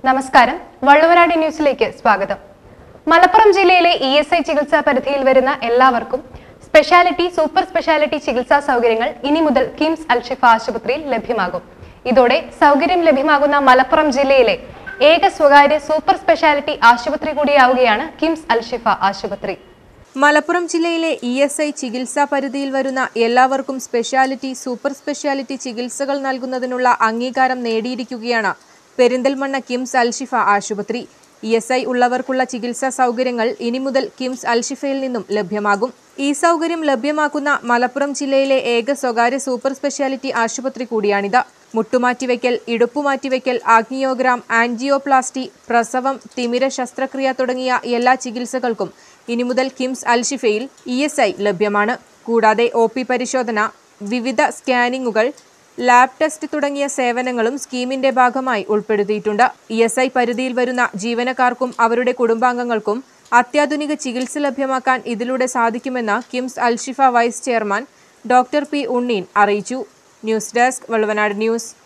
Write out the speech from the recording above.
നമസ്കാരം വള്ളുവനാടി ന്യൂസിലേക്ക് സ്വാഗതം മലപ്പുറം ജില്ലയിലെ ഇ എസ് ഐ ചികിത്സാ പരിധിയിൽ വരുന്ന എല്ലാവർക്കും സ്പെഷ്യാലിറ്റി സൂപ്പർ സ്പെഷ്യാലിറ്റി ചികിത്സാ സൗകര്യങ്ങൾ ഇനി മുതൽ കിംസ് അൽഷിഫ ആശുപത്രിയിൽ ലഭ്യമാകും ഇതോടെ സൗകര്യം ലഭ്യമാകുന്ന മലപ്പുറം ജില്ലയിലെ ഏക സ്വകാര്യ സൂപ്പർ സ്പെഷ്യാലിറ്റി ആശുപത്രി കൂടിയാവുകയാണ് കിംസ് അൽഷിഫ ആശുപത്രി മലപ്പുറം ജില്ലയിലെ ഇ എസ് ഐ ചികിത്സാ പരിധിയിൽ വരുന്ന എല്ലാവർക്കും സ്പെഷ്യാലിറ്റി സൂപ്പർ സ്പെഷ്യാലിറ്റി ചികിത്സകൾ നൽകുന്നതിനുള്ള അംഗീകാരം നേടിയിരിക്കുകയാണ് പെരിന്തൽമണ്ണ കിംസ് അൽഷിഫ ആശുപത്രി ഇ എസ് ഐ ഉള്ളവർക്കുള്ള ചികിത്സാ സൗകര്യങ്ങൾ ഇനി മുതൽ കിംസ് അൽഷിഫയിൽ നിന്നും ലഭ്യമാകും ഈ സൗകര്യം ലഭ്യമാക്കുന്ന മലപ്പുറം ജില്ലയിലെ ഏക സ്വകാര്യ സൂപ്പർ സ്പെഷ്യാലിറ്റി ആശുപത്രി കൂടിയാണിത് മുട്ടുമാറ്റിവെക്കൽ ഇടുപ്പുമാറ്റിവെക്കൽ ആഗ്നിയോഗ്രാം ആൻജിയോപ്ലാസ്റ്റി പ്രസവം തിമിര ശസ്ത്രക്രിയ തുടങ്ങിയ എല്ലാ ചികിത്സകൾക്കും ഇനി മുതൽ കിംസ് അൽഷിഫയിൽ ഇ എസ് ഐ ലഭ്യമാണ് കൂടാതെ ഒ പി പരിശോധന വിവിധ സ്കാനിങ്ങുകൾ ലാബ് ടെസ്റ്റ് തുടങ്ങിയ സേവനങ്ങളും സ്കീമിന്റെ ഭാഗമായി ഉൾപ്പെടുത്തിയിട്ടുണ്ട് ഇ എസ് ഐ പരിധിയിൽ വരുന്ന ജീവനക്കാർക്കും അവരുടെ കുടുംബാംഗങ്ങൾക്കും അത്യാധുനിക ചികിത്സ ലഭ്യമാക്കാൻ ഇതിലൂടെ സാധിക്കുമെന്ന് KIMS Al Shifa vice chairman doctor P Unneen അറിയിച്ചു ന്യൂസ് ഡെസ്ക് വള്ളുവനാട് ന്യൂസ്